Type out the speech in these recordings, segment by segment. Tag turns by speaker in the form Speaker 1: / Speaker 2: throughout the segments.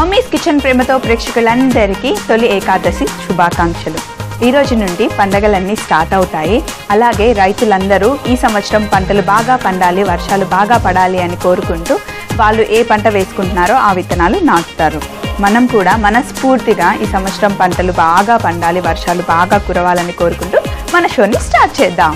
Speaker 1: mummies kitchen ప్రేమతో ప్రేక్షకులందరికీ తొలి ఏకాదశి శుభాకాంక్షలు ఈ రోజు నుండి పండగలన్నీ స్టార్ట్ అవుతాయి అలాగే రైతులందరూ ఈ సంవత్సరం పంటలు బాగా పండాలి వర్షాలు బాగా పడాలి అని కోరుకుంటూ వాళ్ళు ఏ పంట వేసుకుంటున్నారో ఆ విత్తనాలు నాటుతారు మనం కూడా మనస్ఫూర్తిగా ఈ సంవత్సరం పంటలు బాగా పండాలి వర్షాలు బాగా కురవాలని కోరుకుంటూ మన షోని స్టార్ట్ చేద్దాం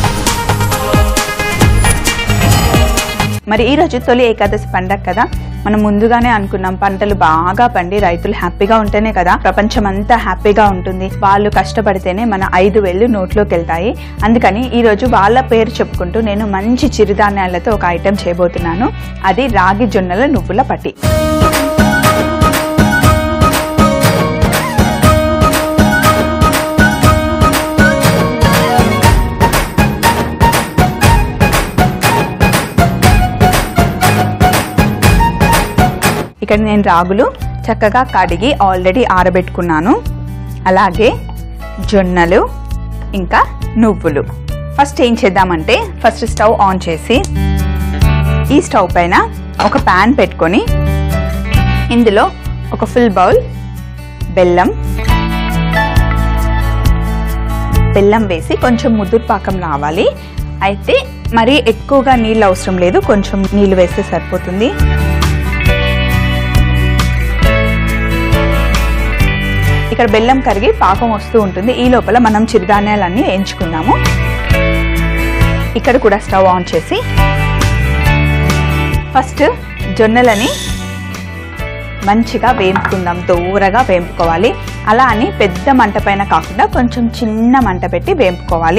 Speaker 1: మరి ఈ రోజు తొలి ఏకాదశి పండగ కదా మనం ముందుగానే అనుకున్నాం పంటలు బాగా పండి రైతులు హ్యాపీగా ఉంటేనే కదా ప్రపంచం అంతా హ్యాపీగా ఉంటుంది వాళ్ళు కష్టపడితేనే మన ఐదు వేళ్ళు నోట్లోకి వెళ్తాయి అందుకని ఈ రోజు వాళ్ళ పేరు చెప్పుకుంటూ నేను మంచి చిరుధాన్యాలతో ఒక ఐటెం చేయబోతున్నాను అది రాగి జొన్నల నువ్వుల పట్టి ఇక్కడ నేను రాగులు చక్కగా కడిగి ఆల్రెడీ ఆరబెట్టుకున్నాను అలాగే జొన్నలు ఇంకా నువ్వులు ఫస్ట్ ఏం చేద్దామంటే ఫస్ట్ స్టవ్ ఆన్ చేసి ఈ స్టవ్ పైన ఒక ప్యాన్ పెట్టుకొని ఇందులో ఒక ఫుల్ బౌల్ బెల్లం బెల్లం వేసి కొంచెం ముదురు పాకం రావాలి అయితే మరీ ఎక్కువగా నీళ్ళు అవసరం లేదు కొంచెం నీళ్ళు వేస్తే సరిపోతుంది ఇక్కడ బెల్లం కరిగి పాకం వస్తూ ఉంటుంది ఈ లోపల మనం చిరుధాన్యాలన్నీ ఎంచుకుందాము ఇక్కడ కూడా స్టవ్ ఆన్ చేసి ఫస్ట్ జొన్నలని మంచిగా వేపుకుందాం దూరగా వేపుకోవాలి అలా అని పెద్ద మంట పైన కాకుండా కొంచెం చిన్న మంట పెట్టి వేపుకోవాలి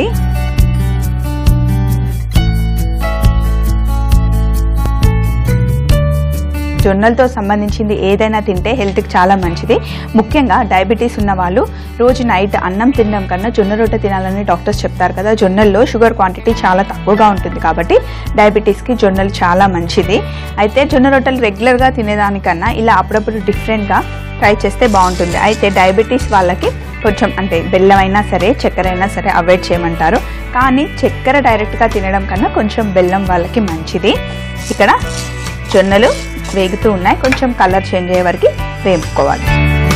Speaker 1: జొన్నలతో సంబంధించింది ఏదైనా తింటే హెల్త్కి చాలా మంచిది ముఖ్యంగా డయాబెటీస్ ఉన్న వాళ్ళు రోజు నైట్ అన్నం తినడం కన్నా జొన్న రొట్టె తినాలని డాక్టర్స్ చెప్తారు కదా జొన్నల్లో షుగర్ క్వాంటిటీ చాలా తక్కువగా ఉంటుంది కాబట్టి డయాబెటీస్కి జొన్నలు చాలా మంచిది అయితే జొన్న రొట్టెలు రెగ్యులర్గా తినేదానికన్నా ఇలా అప్పుడప్పుడు డిఫరెంట్గా ట్రై చేస్తే బాగుంటుంది అయితే డయాబెటీస్ వాళ్ళకి కొంచెం అంటే బెల్లం అయినా సరే చక్కెర అయినా సరే అవాయిడ్ చేయమంటారు కానీ చక్కెర డైరెక్ట్గా తినడం కన్నా కొంచెం బెల్లం వాళ్ళకి మంచిది ఇక్కడ జొన్నలు వేగుతూ ఉన్నాయి కొంచెం కలర్ చేంజ్ అయ్యే వరకు వేపుకోవాలి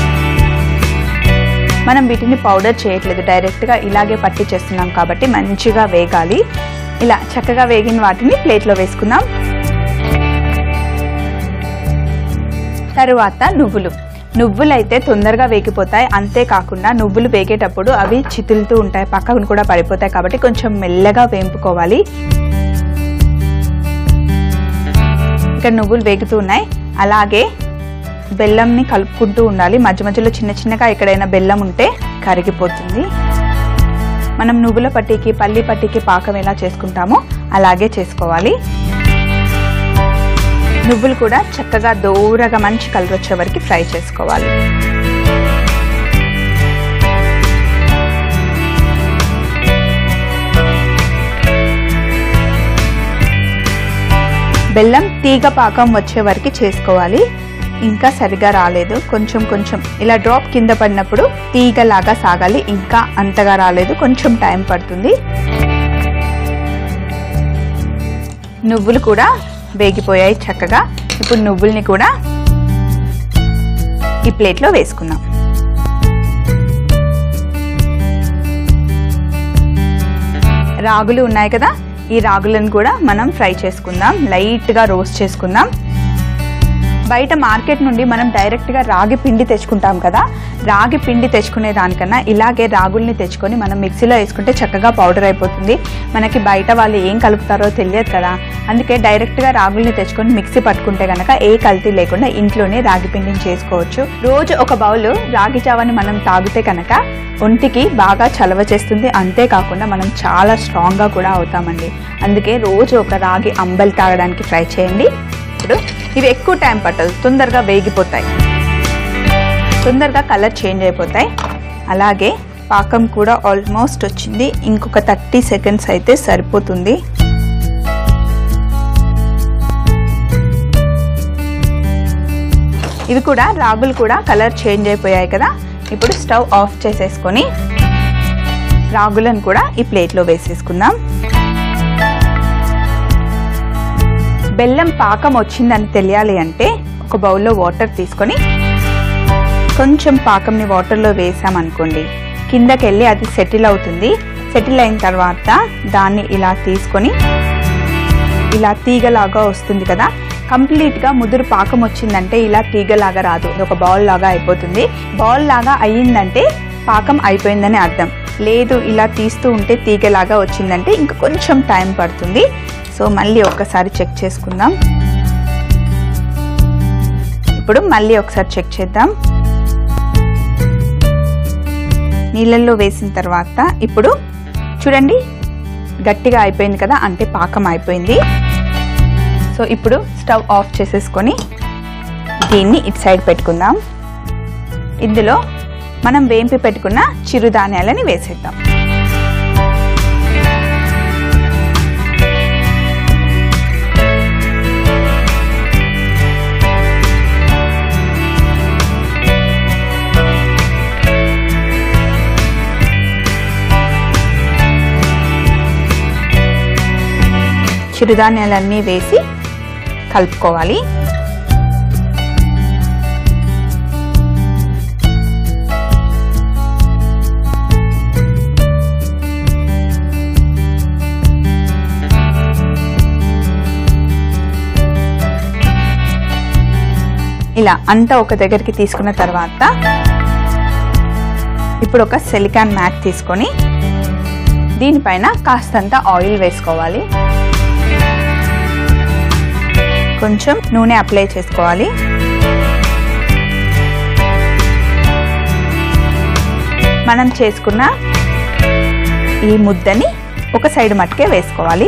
Speaker 1: మనం వీటిని పౌడర్ చేయట్లేదు డైరెక్ట్గా ఇలాగే పట్టి చేస్తున్నాం కాబట్టి మంచిగా వేగాలి ఇలా చక్కగా వేగిన వాటిని ప్లేట్లో వేసుకుందాం తరువాత నువ్వులు నువ్వులు అయితే తొందరగా వేగిపోతాయి అంతేకాకుండా నువ్వులు వేగేటప్పుడు అవి చితులుతూ ఉంటాయి పక్కన కూడా పడిపోతాయి కాబట్టి కొంచెం మెల్లగా వేంపుకోవాలి ఇక్కడ నువ్వులు వేగుతూ ఉన్నాయి అలాగే బెల్లంని కలుపుకుంటూ ఉండాలి మధ్య మధ్యలో చిన్న చిన్నగా ఎక్కడైనా బెల్లం ఉంటే కరిగిపోతుంది మనం నువ్వుల పట్టీకి పల్లి పట్టీకి పాకం ఎలా చేసుకుంటామో అలాగే చేసుకోవాలి నువ్వులు కూడా చక్కగా దూరగా మంచి కలర్ వచ్చే వరకు ఫ్రై చేసుకోవాలి బెల్లం తీగ పాకం వచ్చే వరకు చేసుకోవాలి ఇంకా సరిగా రాలేదు కొంచెం కొంచెం ఇలా డ్రాప్ కింద పడినప్పుడు తీగలాగా సాగాలి ఇంకా అంతగా రాలేదు కొంచెం టైం పడుతుంది నువ్వులు కూడా వేగిపోయాయి చక్కగా ఇప్పుడు నువ్వుల్ని కూడా ఈ ప్లేట్లో వేసుకుందాం రాగులు ఉన్నాయి కదా ఈ రాగులను కూడా మనం ఫ్రై చేసుకుందాం లైట్గా రోస్ట్ చేసుకుందాం బయట మార్కెట్ నుండి మనం డైరెక్ట్గా రాగి పిండి తెచ్చుకుంటాం కదా రాగి పిండి తెచ్చుకునే దానికన్నా ఇలాగే రాగుల్ని తెచ్చుకొని మనం మిక్సీలో వేసుకుంటే చక్కగా పౌడర్ అయిపోతుంది మనకి బయట వాళ్ళు ఏం కలుపుతారో తెలియదు కదా అందుకే డైరెక్ట్గా రాగుల్ని తెచ్చుకొని మిక్సీ పట్టుకుంటే కనుక ఏ కల్తీ లేకుండా ఇంట్లోనే రాగి పిండిని చేసుకోవచ్చు రోజు ఒక బౌల్ రాగి జావని మనం తాగితే కనుక ఒంటికి బాగా చలవ చేస్తుంది అంతేకాకుండా మనం చాలా స్ట్రాంగ్గా కూడా అవుతామండి అందుకే రోజు ఒక రాగి అంబలి తాగడానికి ట్రై చేయండి ఇప్పుడు ఇవి ఎక్కువ టైం పట్టదు తొందరగా వేగిపోతాయి తొందరగా కలర్ చేంజ్ అయిపోతాయి అలాగే పాకం కూడా ఆల్మోస్ట్ వచ్చింది ఇంకొక థర్టీ సెకండ్స్ అయితే సరిపోతుంది ఇవి కూడా రాగులు కూడా కలర్ చేంజ్ అయిపోయాయి కదా ఇప్పుడు స్టవ్ ఆఫ్ చేసేసుకొని రాగులను కూడా ఈ ప్లేట్లో వేసేసుకుందాం బెల్లం పాకం వచ్చిందని తెలియాలి అంటే ఒక బౌల్లో వాటర్ తీసుకొని కొంచెం పాకంని వాటర్లో వేసామనుకోండి కిందకి వెళ్ళి అది సెటిల్ అవుతుంది సెటిల్ అయిన తర్వాత దాన్ని ఇలా తీసుకొని ఇలా తీగలాగా వస్తుంది కదా కంప్లీట్గా ముదురు పాకం వచ్చిందంటే ఇలా తీగలాగా రాదు ఇది ఒక బౌల్ లాగా అయిపోతుంది బౌల్ లాగా అయ్యిందంటే పాకం అయిపోయిందని అర్థం లేదు ఇలా తీస్తూ ఉంటే తీగలాగా వచ్చిందంటే ఇంకా కొంచెం టైం పడుతుంది సో మళ్ళీ ఒక్కసారి చెక్ చేసుకుందాం ఇప్పుడు మళ్ళీ ఒకసారి చెక్ చేద్దాం నీళ్ళల్లో వేసిన తర్వాత ఇప్పుడు చూడండి గట్టిగా అయిపోయింది కదా అంటే పాకం అయిపోయింది సో ఇప్పుడు స్టవ్ ఆఫ్ చేసేసుకొని దీన్ని ఇటు సైడ్ పెట్టుకుందాం ఇందులో మనం వేంపి పెట్టుకున్న చిరుధాన్యాలని వేసేద్దాం చిరుధాన్యాలన్నీ వేసి కలుపుకోవాలి ఇలా అంతా ఒక దగ్గరికి తీసుకున్న తర్వాత ఇప్పుడు ఒక సిలికాన్ మ్యాట్ తీసుకొని దీనిపైన కాస్తంత ఆయిల్ వేసుకోవాలి కొంచెం నూనె అప్లై చేసుకోవాలి మనం చేసుకున్న ఈ ముద్దని ఒక సైడ్ మట్టుకే వేసుకోవాలి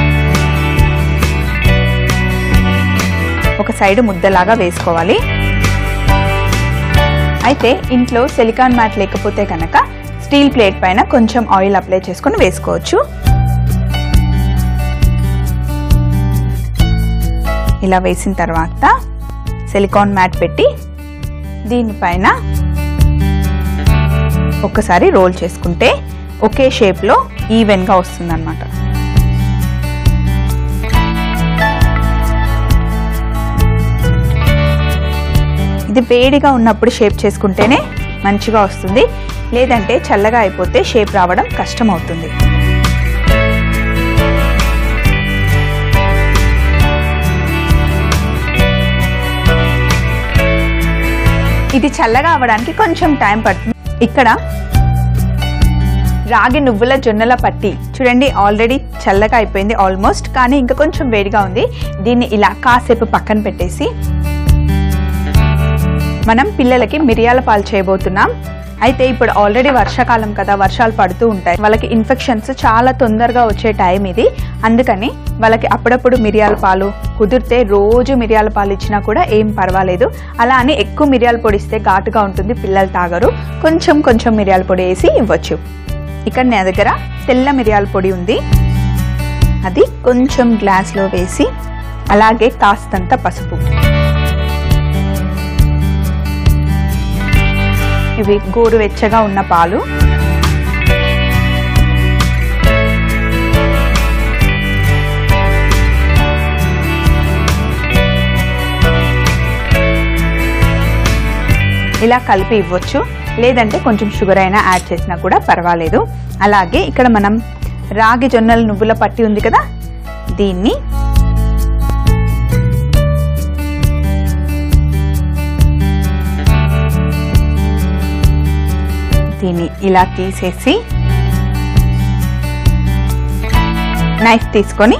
Speaker 1: ఒక సైడ్ ముద్దలాగా వేసుకోవాలి అయితే ఇంట్లో సిలికాన్ మ్యాట్ లేకపోతే కనుక స్టీల్ ప్లేట్ పైన కొంచెం ఆయిల్ అప్లై చేసుకొని వేసుకోవచ్చు ఇలా వేసిన తర్వాత సిలికాన్ మ్యాట్ పెట్టి దీనిపైన ఒక్కసారి రోల్ చేసుకుంటే ఒకే షేప్లో ఈవెన్గా వస్తుందన్నమాట ఇది వేడిగా ఉన్నప్పుడు షేప్ చేసుకుంటేనే మంచిగా వస్తుంది లేదంటే చల్లగా అయిపోతే షేప్ రావడం కష్టం అవుతుంది ఇది చల్లగా అవ్వడానికి కొంచెం టైం పడుతుంది ఇక్కడ రాగి నువ్వుల జొన్నల పట్టి చూడండి ఆల్రెడీ చల్లగా అయిపోయింది ఆల్మోస్ట్ కానీ ఇంకా కొంచెం వేడిగా ఉంది దీన్ని ఇలా కాసేపు పక్కన పెట్టేసి మనం పిల్లలకి మిరియాల పాలు చేయబోతున్నాం అయితే ఇప్పుడు ఆల్రెడీ వర్షాకాలం కదా వర్షాలు పడుతూ ఉంటాయి వాళ్ళకి ఇన్ఫెక్షన్స్ చాలా తొందరగా వచ్చే టైం ఇది అందుకని వాళ్ళకి అప్పుడప్పుడు మిరియాల పాలు కుదిరితే రోజు మిరియాల పాలు ఇచ్చినా కూడా ఏం పర్వాలేదు అలా అని ఎక్కువ మిరియాల పొడి ఇస్తే ఘాటుగా ఉంటుంది పిల్లలు తాగరు కొంచెం కొంచెం మిరియాల పొడి వేసి ఇవ్వచ్చు ఇక్కడ నా దగ్గర తెల్ల మిరియాల పొడి ఉంది అది కొంచెం గ్లాస్లో వేసి అలాగే కాస్తంత పసుపు ఇవి గోరువెచ్చగా ఉన్న పాలు ఇలా కలిపి ఇవ్వచ్చు లేదంటే కొంచెం షుగర్ అయినా యాడ్ చేసినా కూడా పర్వాలేదు అలాగే ఇక్కడ మనం రాగి జొన్నల నువ్వుల పట్టి ఉంది కదా దీన్ని దీన్ని ఇలా తీసేసి నైఫ్ తీసుకొని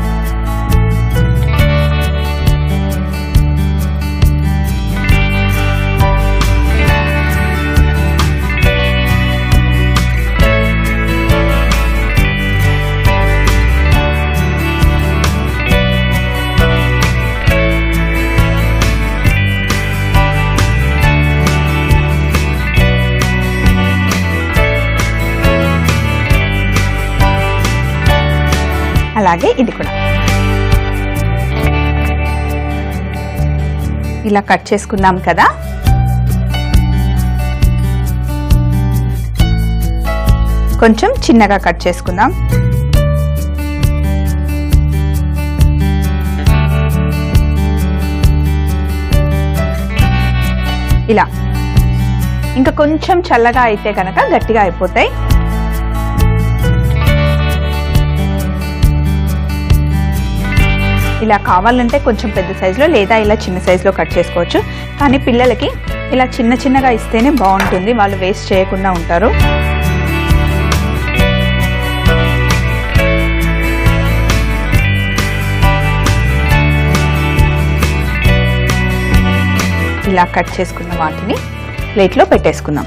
Speaker 1: అలాగే ఇది కూడా ఇలా కట్ చేసుకున్నాం కదా కొంచెం చిన్నగా కట్ చేసుకుందాం ఇలా ఇంకా కొంచెం చల్లగా అయితే కనుక గట్టిగా అయిపోతాయి ఇలా కావాలంటే కొంచెం పెద్ద సైజులో లేదా ఇలా చిన్న సైజులో కట్ చేసుకోవచ్చు కానీ పిల్లలకి ఇలా చిన్న చిన్నగా ఇస్తేనే బాగుంటుంది వాళ్ళు వేస్ట్ చేయకుండా ఉంటారు ఇలా కట్ చేసుకున్న వాటిని ప్లేట్లో పెట్టేసుకుందాం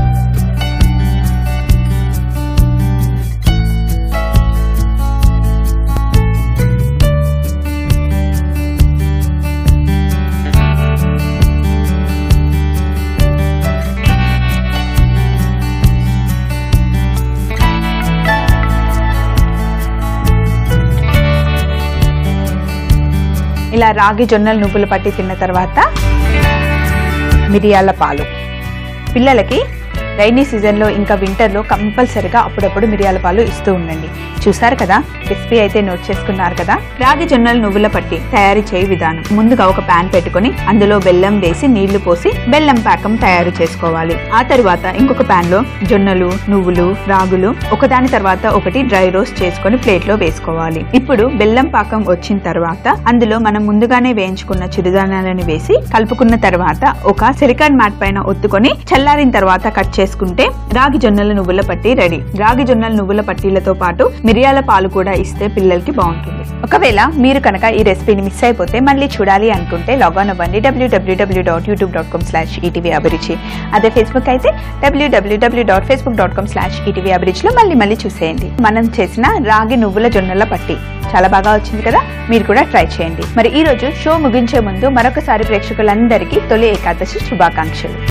Speaker 1: ఇలా రాగి జొన్నలు నువ్వులు పట్టి తిన్న తర్వాత మిరియాల పాలు పిల్లలకి రైనీ సీజన్లో ఇంకా వింటర్లో కంపల్సరిగా అప్పుడప్పుడు మిరియాల పాలు ఇస్తూ ఉండండి చూసారు కదా రెసిపీ అయితే నోట్ చేసుకున్నారు కదా రాగి జొన్నల నువ్వుల పట్టి తయారీ చేయ విధానం ముందుగా ఒక పాన్ పెట్టుకొని అందులో బెల్లం వేసి నీళ్లు పోసి బెల్లం పాకం తయారు చేసుకోవాలి ఆ తర్వాత ఇంకొక పాన్ లో జొన్నలు నువ్వులు రాగులు ఒకదాని తర్వాత ఒకటి డ్రై రోస్ట్ చేసుకొని ప్లేట్ లో వేసుకోవాలి ఇప్పుడు బెల్లం పాకం వచ్చిన తర్వాత అందులో మనం ముందుగానే వేయించుకున్న చిరుధాన్యాలను వేసి కలుపుకున్న తర్వాత ఒక సిలికాన్ మ్యాట్ పైన ఒత్తుకొని చల్లారిన తర్వాత కట్ చేసుకుంటే రాగి జొన్నల నువ్వుల పట్టి రెడీ రాగి జొన్నల నువ్వుల పట్టీలతో పాటు మిరియాల పాలు కూడా ఇస్తే పిల్లలకి బాగుంటుంది ఒకవేళ మీరు కనుక ఈ రెసిపీని మిస్ అయిపోతే మళ్ళీ చూడాలి అనుకుంటే లాగాన్ అవ్వండి W W W dot YouTube dot com slash ETV Abhiruchi అదే ఫేస్బుక్ అయితే W W W dot Facebook dot com slash ETV అభిరుచిలో మళ్ళీ మళ్ళీ చూసేయండి మనం చేసిన రాగి నువ్వుల జొన్నల పట్టి చాలా బాగా వచ్చింది కదా మీరు కూడా ట్రై చేయండి మరి ఈ రోజు షో ముగించే ముందు మరొకసారి ప్రేక్షకులందరికీ తొలి ఏకాదశి శుభాకాంక్షలు